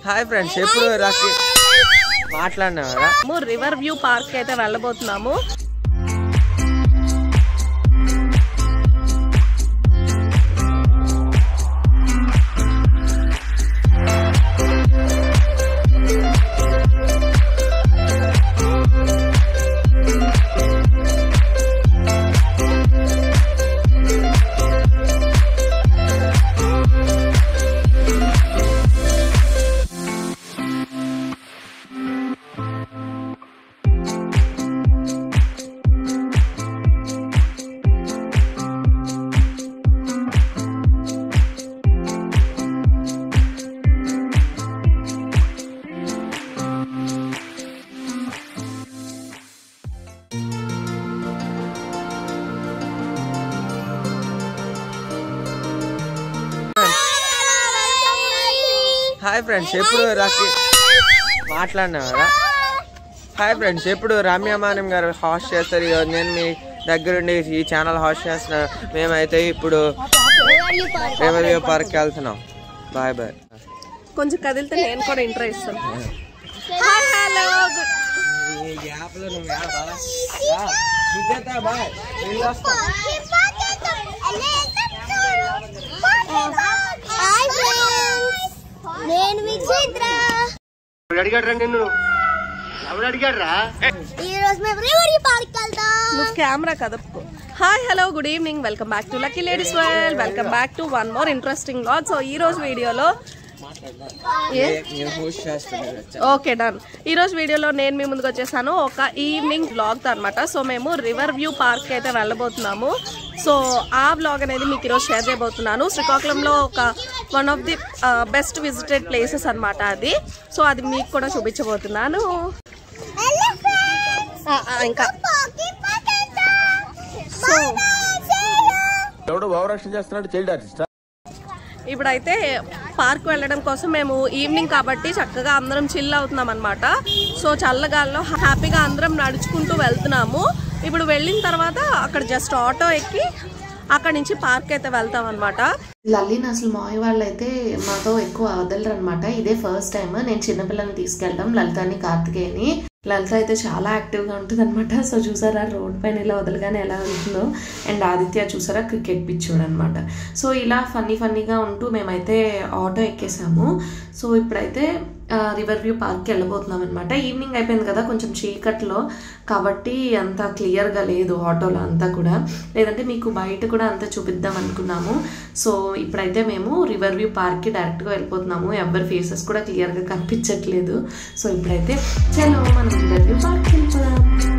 Hi friends ఎప్పుడు రాకి మాట్లాడినావరా మేము river view park అయితే వెళ్ళబోతున్నాము హాయ్ ఫ్రెండ్స్ ఎప్పుడు రాకి మాట్లాడినావరా హాయ్ ఫ్రెండ్స్ ఎప్పుడు రమ్య మానం గారు హాస్ట్ చేస్తారు ఈరోజు నేను మీ దగ్గరుండి ఈ ఛానల్ హాస్ట్ చేస్తున్నా మేమైతే ఇప్పుడు రేవల్యూ పార్క్కి వెళ్తున్నాం బాయ్ బాయ్ కొంచెం కదిలితే నేను కూడా ఇంట్రో ఇస్తాను హాయ్ హలో నేను విచిత్ర ఈ రోజు మేము రివరీ పార్క్ వెళ్తాం నువ్వు కెమెరా కదపకు hi hello good evening welcome back to lucky ladies world welcome back to one more interesting lot so ఈ రోజు వీడియోలో ఏ హోస్ట్ చేస్తున్నారు ఓకే డన్ ఈ రోజు వీడియోలో నేను మీ ముందుకు వచ్చేసాను ఒక ఈవినింగ్ బ్లాగ్ అనమాట సో మేము రివర్ వ్యూ పార్క్ అయితే వెళ్ళబోతున్నాము సో ఆ బ్లాగ్ అనేది మీకు ఈరోజు షేర్ చేయబోతున్నాను శ్రీకాకుళంలో ఒక one of the best visited places అన్నమాట అది సో అది మీకు కూడా చూపించబోతున్నాను ఆ, ఆ, ఇంకా సో ఎవడో భావరక్షణ చేస్తున్నాడు చైల్డ్ ఆర్టిస్ట్ ఇప్పుడైతే పార్క్ వెళ్ళడం కోసం మేము ఈవినింగ్ కాబట్టి చక్కగా అందరం చిల్ అవుతున్నాం అనమాట సో చల్లగాల్లో హ్యాపీగా అందరం నడుచుకుంటూ వెళ్తున్నాము ఇప్పుడు వెళ్ళిన తర్వాత అక్కడ జస్ట్ ఆటో ఎక్కి అక్కడ నుంచి పార్క్ అయితే వెళ్తాం అనమాట లల్లిని అసలు మాయ వాళ్ళు అయితే మాతో ఎక్కువ వదలరు అనమాట ఇదే ఫస్ట్ టైం నేను చిన్నపిల్లని తీసుకెళ్ళడం లలితని కార్తికేయని లలిత అయితే చాలా యాక్టివ్గా ఉంటుంది అనమాట సో చూసారా రోడ్ పైన ఇలా వదలగానే ఎలా ఉంటుందో అండ్ ఆదిత్య చూసారా క్రికెట్ పిచ్చోడు అనమాట సో ఇలా ఫన్నీ ఫన్నీగా ఉంటూ మేమైతే ఆటో ఎక్కేసాము సో ఇప్పుడైతే రివర్ వ్యూ పార్క్కి వెళ్ళబోతున్నాం అనమాట ఈవినింగ్ అయిపోయింది కదా కొంచెం చీకట్లో కాబట్టి అంత క్లియర్గా లేదు ఆటోలో అంతా కూడా లేదంటే మీకు బయట కూడా అంతా చూపిద్దాం అనుకున్నాము సో ఇప్పుడైతే మేము రివర్ వ్యూ పార్క్కి డైరెక్ట్గా వెళ్ళిపోతున్నాము ఎవరి ఫేసెస్ కూడా క్లియర్గా కనిపించట్లేదు సో ఇప్పుడైతే చలో మనం రివర్ వ్యూ పార్క్కి వెళ్ళిపోదాం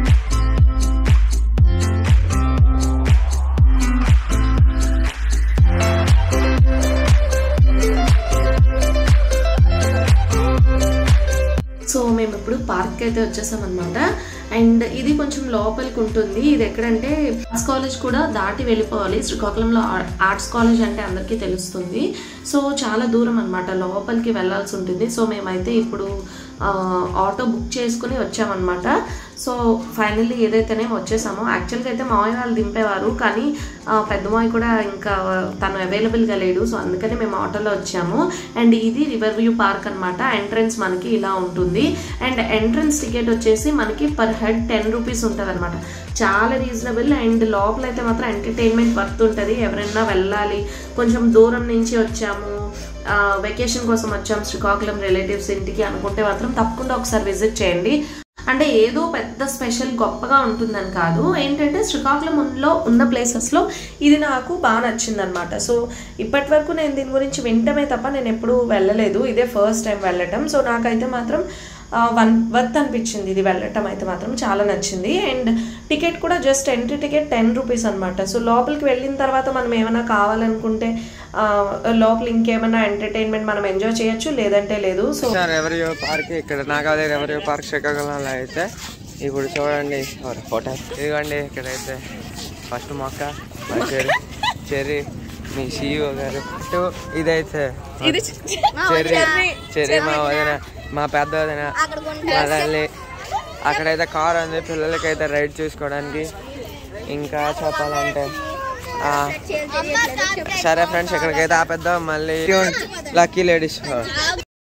సో మేము ఇప్పుడు పార్క్ అయితే వచ్చేసాం అనమాట అండ్ ఇది కొంచెం లోపలికి ఉంటుంది ఇది ఎక్కడంటే ఆర్ట్స్ కాలేజ్ కూడా దాటి వెళ్ళిపోవాలి శ్రీకాకుళంలో ఆ- ఆర్ట్స్ కాలేజ్ అంటే అందరికీ తెలుస్తుంది సో చాలా దూరం అనమాట లోపలికి వెళ్ళాల్సి ఉంటుంది సో మేమైతే ఇప్పుడు ఆ, ఆటో బుక్ చేసుకుని వచ్చామన్నమాట సో ఫైనల్లీ ఏదైతేనే వచ్చేసామో యాక్చువల్గా అయితే మావయ్య వాళ్ళు దింపేవారు కానీ ఆ, పెద్ద మావయ్య కూడా ఇంకా తను అవైలబుల్గా లేడు సో అందుకని మేము ఆటోలో వచ్చాము అండ్ ఇది రివర్ వ్యూ పార్క్ అనమాట ఎంట్రన్స్ మనకి ఇలా ఉంటుంది అండ్ ఎంట్రన్స్ టికెట్ వచ్చేసి మనకి పర్ హెడ్ టెన్ రూపీస్ ఉంటుంది అనమాట చాలా రీజనబుల్ అండ్ లోపల అయితే మాత్రం ఎంటర్టైన్మెంట్ వర్త్ ఉంటుంది ఎవరైనా వెళ్ళాలి కొంచెం దూరం నుంచి వచ్చాము వెకేషన్ కోసం వచ్చాం శ్రీకాకుళం రిలేటివ్స్ ఇంటికి అనుకుంటే మాత్రం తప్పకుండా ఒకసారి విజిట్ చేయండి అంటే ఏదో పెద్ద స్పెషల్ గొప్పగా ఉంటుందని కాదు ఏంటంటే శ్రీకాకుళంలో ఉన్న ప్లేసెస్లో ఇది నాకు బాగా నచ్చింది అనమాట సో ఇప్పటి వరకు నేను దీని గురించి వింటమే తప్ప నేను ఎప్పుడూ వెళ్ళలేదు ఇదే ఫస్ట్ టైం వెళ్ళటం సో నాకైతే మాత్రం వన్ వర్త్ అనిపించింది ఇది వెళ్ళటం అయితే మాత్రం చాలా నచ్చింది అండ్ టికెట్ కూడా just entry ticket ten rupees అనమాట సో లోపలికి వెళ్ళిన తర్వాత మనం ఏమైనా కావాలనుకుంటే ఆ, లోపల ఇంకేమైనా ఎంటర్టైన్మెంట్ మనం ఎంజాయ్ చేయొచ్చు లేదంటే లేదు సో సార్ ఎవరియో పార్క్ ఇక్కడ నాగాలేరు ఎవరియో పార్క్ శ్రీకాకుళంలో అయితే ఇప్పుడు చూడండి ఫోటో ఇదిగోండి ఇక్కడైతే ఫస్ట్ మొక్క మా చెర్రీ చెర్రీ మీ సీఈఓ గారు ఇటు ఇదైతే ఇది చెర్రీ చెర్రీ మా వదిన మా పెద్ద వదిన మా తల్లి అక్కడైతే కార్ ఉంది పిల్లలకైతే రైడ్ చూసుకోవడానికి ఇంకా చెప్పాలంటే ఆ, సరే ఫ్రెండ్స్ ఇక్కడికైతే ఆపేద్దాం మళ్ళీ లక్కీ లేడీస్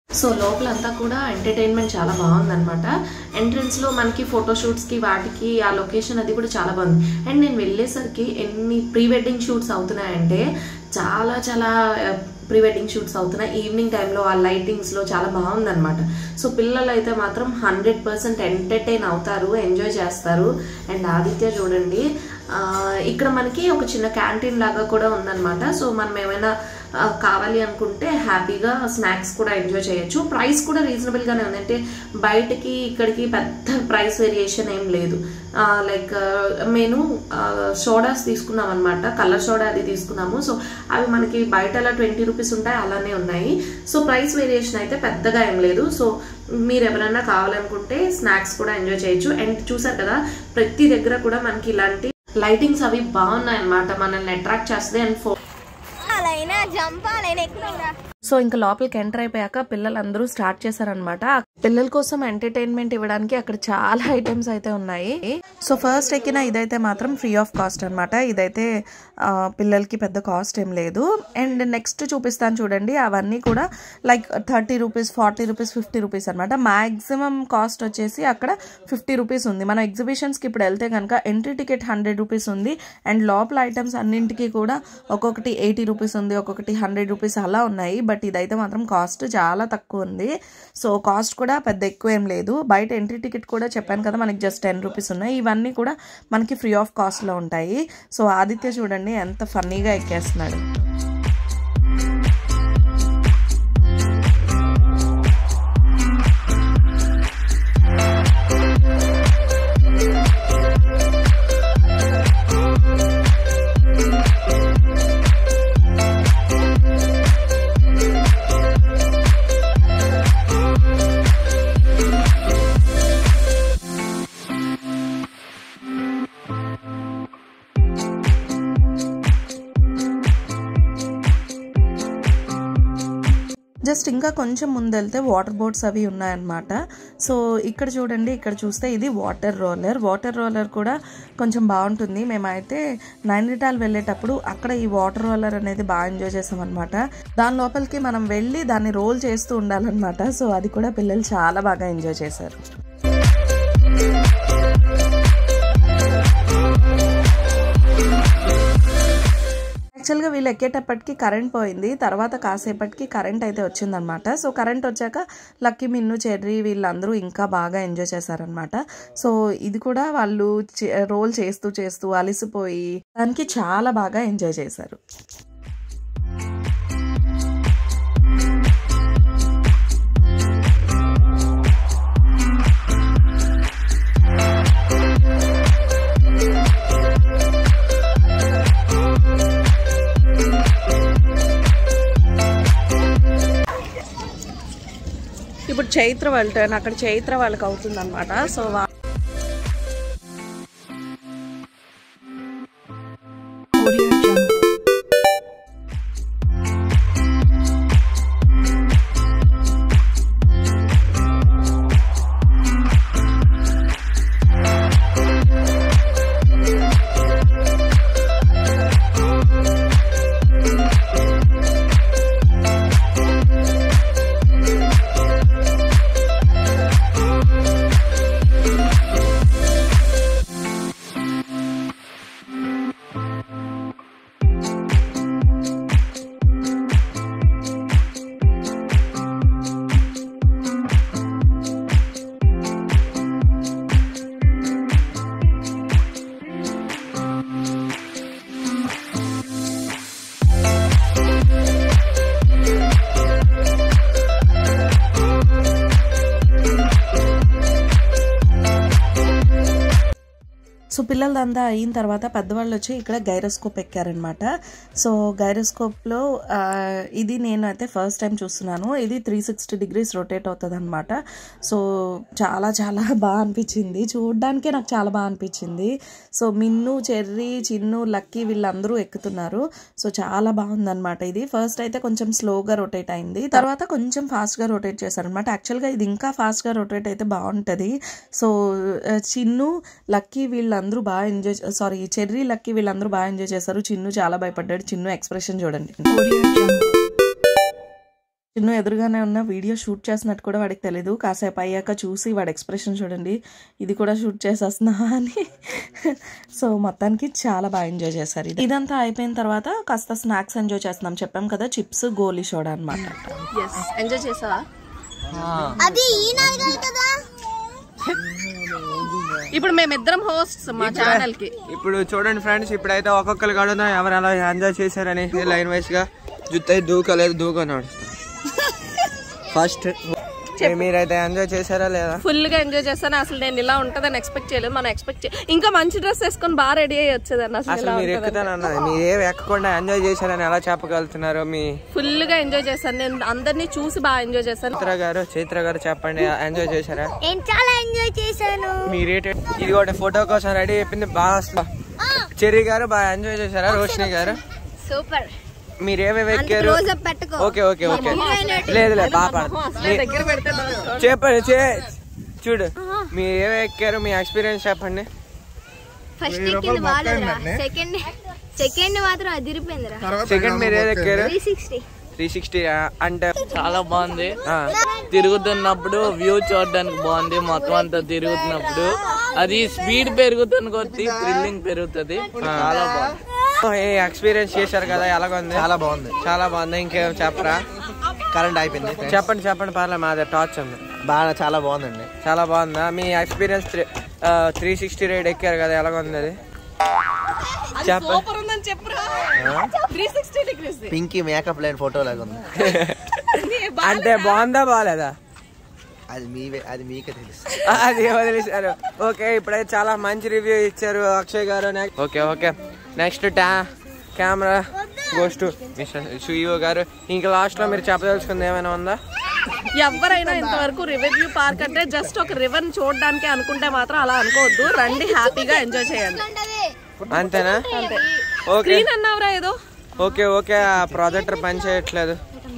సో లోపలంతా కూడా ఎంటర్టైన్మెంట్ చాలా బాగుందన్నమాట ఎంట్రన్స్లో మనకి ఫోటోషూట్స్కి వాటికి ఆ లొకేషన్ అది కూడా చాలా బాగుంది అండ్ నేను వెళ్ళేసరికి ఎన్ని ప్రీ వెడ్డింగ్ షూట్స్ అవుతున్నాయంటే చాలా చాలా ప్రీ వెడ్డింగ్ షూట్స్ అవుతున్నాయి ఈవినింగ్ టైంలో ఆ లైటింగ్స్లో చాలా బాగుందన్నమాట సో పిల్లలు అయితే మాత్రం హండ్రెడ్ పర్సెంట్ ఎంటర్టైన్ అవుతారు ఎంజాయ్ చేస్తారు అండ్ ఆదిత్య చూడండి ఆ, ఇక్కడ మనకి ఒక చిన్న క్యాంటీన్ లాగా కూడా ఉందన్నమాట సో మనం ఏమైనా ఆ, కావాలి అనుకుంటే హ్యాపీగా స్నాక్స్ కూడా ఎంజాయ్ చేయొచ్చు ప్రైస్ కూడా రీజనబుల్గానే ఉంది అంటే బయటకి ఇక్కడికి పెద్ద ప్రైస్ వేరియేషన్ ఏం లేదు లైక్ మేము సోడాస్ తీసుకున్నాం అనమాట కలర్ సోడా అది తీసుకున్నాము సో అవి మనకి బయటలా ట్వంటీ రూపీస్ ఉంటాయి అలానే ఉన్నాయి సో ప్రైస్ వేరియేషన్ అయితే పెద్దగా ఏం లేదు సో మీరు ఎవరైనా కావాలనుకుంటే స్నాక్స్ కూడా ఎంజాయ్ చేయొచ్చు అండ్ చూసారు కదా ప్రతి దగ్గర కూడా మనకి ఇలాంటి లైటింగ్స్ అవి బాగున్నాయి అనమాట మనల్ని అట్రాక్ట్ చేస్తుంది అండ్ ఫో అలాయినా జంప్ అలాయినా ఎక్కువ సో ఇంకా లోపలికి ఎంటర్ అయిపోయాక పిల్లలందరూ స్టార్ట్ చేశారనమాట పిల్లల కోసం ఎంటర్టైన్మెంట్ ఇవ్వడానికి అక్కడ చాలా ఐటమ్స్ అయితే ఉన్నాయి సో ఫస్ట్ ఎక్కిన ఇదైతే మాత్రం ఫ్రీ ఆఫ్ కాస్ట్ అనమాట ఇదైతే ఆ, పిల్లలకి పెద్ద కాస్ట్ ఏం లేదు అండ్ నెక్స్ట్ చూపిస్తాను చూడండి అవన్నీ కూడా like thirty rupees forty rupees fifty rupees అనమాట మాక్సిమం కాస్ట్ వచ్చేసి అక్కడ ఫిఫ్టీ రూపీస్ ఉంది మనం ఎగ్జిబిషన్స్కి ఇప్పుడు వెళ్తే కనుక ఎంట్రీ టికెట్ హండ్రెడ్ రూపీస్ ఉంది అండ్ లోపల ఐటమ్స్ అన్నింటికి కూడా ఒక్కొక్కటి ఎయిటీ రూపీస్ ఉంది ఒక్కొక్కటి హండ్రెడ్ రూపీస్ అలా ఉన్నాయి బట్ ఇదైతే మాత్రం కాస్ట్ చాలా తక్కువ ఉంది సో కాస్ట్ కూడా పెద్ద ఎక్కువ ఏం లేదు బయట ఎంట్రీ టికెట్ కూడా చెప్పాను కదా మనకి జస్ట్ టెన్ రూపీస్ ఉన్నాయి ఇవన్నీ కూడా మనకి ఫ్రీ ఆఫ్ కాస్ట్లో ఉంటాయి సో ఆదిత్య చూడండి ఎంత ఫన్నీగా ఎక్కేస్తున్నాడు జస్ట్ ఇంకా కొంచెం ముందు వెళ్తే వాటర్ బోట్స్ అవి ఉన్నాయన్నమాట సో ఇక్కడ చూడండి ఇక్కడ చూస్తే ఇది వాటర్ రోలర్ వాటర్ రోలర్ కూడా కొంచెం బాగుంటుంది మేమైతే నైనిటాల్ వెళ్ళేటప్పుడు అక్కడ ఈ వాటర్ రోలర్ అనేది బాగా ఎంజాయ్ చేసాం అనమాట దాని లోపలికి మనం వెళ్ళి దాన్ని రోల్ చేస్తూ ఉండాలన్నమాట సో అది కూడా పిల్లలు చాలా బాగా ఎంజాయ్ చేశారు యాక్చువల్గా వీళ్ళు ఎక్కేటప్పటికి కరెంట్ పోయింది తర్వాత కాసేపటికి కరెంట్ అయితే వచ్చిందనమాట సో కరెంట్ వచ్చాక లక్కీ మిన్ను చెర్రీ వీళ్ళందరూ ఇంకా బాగా ఎంజాయ్ చేశారనమాట సో ఇది కూడా వాళ్ళు చే- రోల్ చేస్తూ చేస్తూ అలిసిపోయి దానికి చాలా బాగా ఎంజాయ్ చేశారు ఇప్పుడు చైత్ర వాళ్ళ turn. అక్కడ చైత్ర వాళ్ళకి అవుతుంది అనమాట సో వా- సో పిల్లలదంతా అయిన తర్వాత పెద్దవాళ్ళు వచ్చి ఇక్కడ గైరోస్కోప్ ఎక్కారనమాట సో గైరోస్కోప్లో ఇది నేను అయితే ఫస్ట్ టైం చూస్తున్నాను ఇది త్రీ సిక్స్టీ డిగ్రీస్ రొటేట్ అవుతుంది అనమాట సో చాలా చాలా బాగా అనిపించింది చూడడానికే నాకు చాలా బాగా అనిపించింది so Minnu Cherry Chinnu Lucky వీళ్ళందరూ ఎక్కుతున్నారు సో చాలా బాగుందన్నమాట ఇది ఫస్ట్ అయితే కొంచెం స్లోగా రొటేట్ అయింది తర్వాత కొంచెం ఫాస్ట్గా రొటేట్ చేశారనమాట యాక్చువల్గా ఇది ఇంకా ఫాస్ట్గా రొటేట్ అయితే బాగుంటుంది సో ఆ, చిన్ను లక్కీ వీళ్ళందరూ బాగా ఎంజాయ్ సారీ చెర్రీ లక్కీ వీళ్ళందరూ బాగా ఎంజాయ్ చేశారు చిన్ను చాలా భయపడ్డాడు చిన్ను ఎక్స్ప్రెషన్ చూడండి చిన్న ఎదురుగానే ఉన్న వీడియో షూట్ చేసినట్టు కూడా వాడికి తెలీదు కాసేపు అయ్యాక చూసి వాడి ఎక్స్ప్రెషన్ చూడండి ఇది కూడా షూట్ చేసేస్తున్నా అని సో మొత్తానికి చాలా బాగా ఎంజాయ్ చేశారు ఇది. ఇదంతా అయిపోయిన తర్వాత కాస్త స్నాక్స్ ఎంజాయ్ చేస్తున్నాం చెప్పాం కదా చిప్స్ గోలీ సోడా అనమాట ఎస్ ఎంజాయ్ చేసావా అది ఈనాడు కదా ఇప్పుడు మేమిద్దరం హోస్ట్ మా ఛానల్ కి ఇప్పుడు చూడండి ఫ్రెండ్స్ ఇప్పుడైతే ఒక్కొక్కరు కడుగుదాం ఎవరు ఎలా ఎంజాయ్ చేశారని లైన్ వైస్ గా జుత్తు అయితే దూకలేదు దూకన్నాడు ఫస్ట్ మీరైతే ఎంజాయ్ చేశారా లేదా ఫుల్ గా ఎంజాయ్ చేస్తాను అసలు నేను ఇలా ఉంటదని ఎక్స్పెక్ట్ చేయలేదు మనం ఎక్స్పెక్ట్ ఇంకా మంచి డ్రెస్ వేసుకొని బాగా రెడీ అయ్యి వచ్చేదాన్ని అసలు అసలు ఇలా మీరు ఉంటదని. ఎక్కుతానన్నది మీరు ఏం ఎక్కకుండా ఎంజాయ్ చేశారని ఎలా చెప్పగలుగుతున్నారు మీ ఫుల్ గా ఎంజాయ్ చేశాను నేను అందరినీ చూసి బాగా ఎంజాయ్ చేశాను చైత్ర గారు చైత్ర గారు చెప్పండి ఎంజాయ్ చేశారా నేను చాలా ఎంజాయ్ చేశాను మీరేట ఇది కూడా ఫోటో కోసం రెడీ అయిపోయింది బాగా చెర్రీ గారు బాగా ఎంజాయ్ చేశారా రోషిని గారు సూపర్ మీరు ఏమేమి ఎక్కారు క్లోజ్ అప్ పెట్టుకో ఓకే ఓకే ఓకే లేదు లేదు బాగా అసలే దగ్గర పెడితే నవ్వుతాడు. చెప్పండి చే చూడు మీరు ఏమేమి ఎక్కారు మీ ఎక్స్పీరియన్స్ చెప్పండి ఫస్ట్ ఎక్కింది బాగాలేదురా సెకండ్ సెకండ్ మాత్రం అదిరిపోయిందిరా సెకండ్ మీరు ఏది ఎక్కారు త్రీ సిక్స్టీ త్రీ సిక్స్టీ అంటే చాలా బాగుంది ఆ, తిరుగుతున్నప్పుడు వ్యూ చూడడానికి బాగుంది మొత్తం అంతా తిరుగుతున్నప్పుడు అది స్పీడ్ పెరుగుతున్న కొద్దీ థ్రిల్లింగ్ పెరుగుతుంది చాలా బాగుంది ఏ ఎక్స్పీరియన్స్ చేశారు కదా ఎలాగుంది చాలా బాగుంది చాలా బాగుంది ఇంకేం చెప్పరా కరెంట్ అయిపోయింది చెప్పండి చెప్పండి పర్లేదు మాది టార్చ్ ఉంది బాగా చాలా బాగుందండి చాలా బాగుందా మీ ఎక్స్పీరియన్స్ త్రీ సిక్స్టీ రైడ్ ఎక్కారు కదా ఎలాగుంది అది చెప్పండి సూపర్ ఉందని చెప్పురా three sixty degrees Pinky makeup లేని ఫోటో లాగా ఉంది అంటే బాగుందా బాగాలేదా అది మీవే అది మీకే తెలుసు అది వదిలేశారు ఓకే ఇప్పుడైతే చాలా మంచి రివ్యూ ఇచ్చారు Akshay garu okay okay next టా కెమెరా గోస్ట్ మిస్టర్ సుయో గారు ఇంకా లాస్ట్ లో మీరు చెప్పదలుచుకుంది ఏమైనా ఉందా ఎవరైనా ఇంతవరకు రివెన్యూ పార్క్ అంటే జస్ట్ ఒక రివర్ చూడడానికి అనుకుంటే మాత్రం అలా అనుకోవద్దు రండి హ్యాపీగా ఎంజాయ్ చేయండి అంతేనా ఓకే స్క్రీన్ అన్నావురా ఏదో ఓకే ఓకే ఆ ప్రాజెక్టర్ పని చేయట్లేదు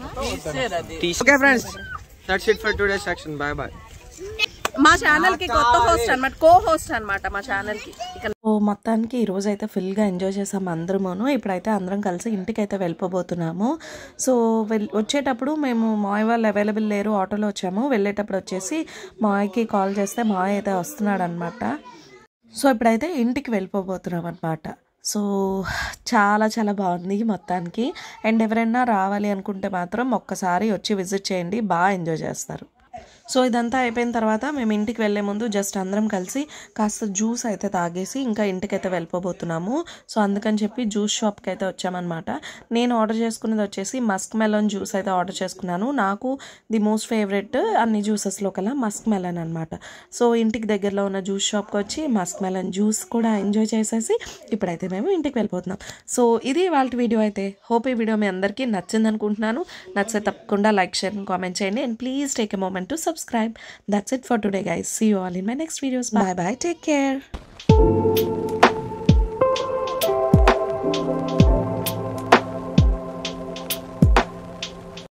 okay friends that's it for today session bye bye మా ఛానల్ కి కొత్త హోస్ట్ అన్నమాట కో హోస్ట్ అన్నమాట మా ఛానల్ కి ఇక సో మొత్తానికి ఈ రోజు అయితే ఫుల్గా ఎంజాయ్ చేసాము అందరమును ఇప్పుడైతే అందరం కలిసి ఇంటికి అయితే వెళ్ళిపోబోతున్నాము సో వెల్ వచ్చేటప్పుడు మేము మాయ వాళ్ళు అవైలబుల్ లేరు ఆటోలో వచ్చాము వెళ్ళేటప్పుడు వచ్చేసి మాయకి కాల్ చేస్తే మాయ అయితే వస్తున్నాడు అనమాట సో ఇప్పుడైతే ఇంటికి వెళ్ళిపోబోతున్నాం అనమాట సో చాలా చాలా బాగుంది మొత్తానికి అండ్ ఎవరైనా రావాలి అనుకుంటే మాత్రం ఒక్కసారి వచ్చి విజిట్ చేయండి బాగా ఎంజాయ్ చేస్తారు సో ఇదంతా అయిపోయిన తర్వాత మేము ఇంటికి వెళ్ళే ముందు జస్ట్ అందరం కలిసి కాస్త జ్యూస్ అయితే తాగేసి ఇంకా ఇంటికైతే వెళ్ళిపోబోతున్నాము సో అందుకని చెప్పి జ్యూస్ షాప్కి అయితే వచ్చామన్నమాట నేను ఆర్డర్ చేసుకున్నది వచ్చేసి మస్క్ మెలన్ జ్యూస్ అయితే ఆర్డర్ చేసుకున్నాను నాకు ది మోస్ట్ ఫేవరెట్ అన్ని జ్యూసెస్లో కల్లా మస్క్ మెలన్ అనమాట సో ఇంటికి దగ్గరలో ఉన్న జ్యూస్ షాప్కి వచ్చి మస్క్ మెలన్ జ్యూస్ కూడా ఎంజాయ్ చేసేసి ఇప్పుడైతే మేము ఇంటికి వెళ్ళిపోతున్నాం సో ఇది వాళ్ళ వీడియో అయితే హోప్ ఈ వీడియో మీ అందరికీ నచ్చింది అనుకుంటున్నాను నచ్చితే తప్పకుండా లైక్ షేర్ కామెంట్ చేయండి and please take a moment to subscribe that's it for today guys see you all in my next videos bye bye take care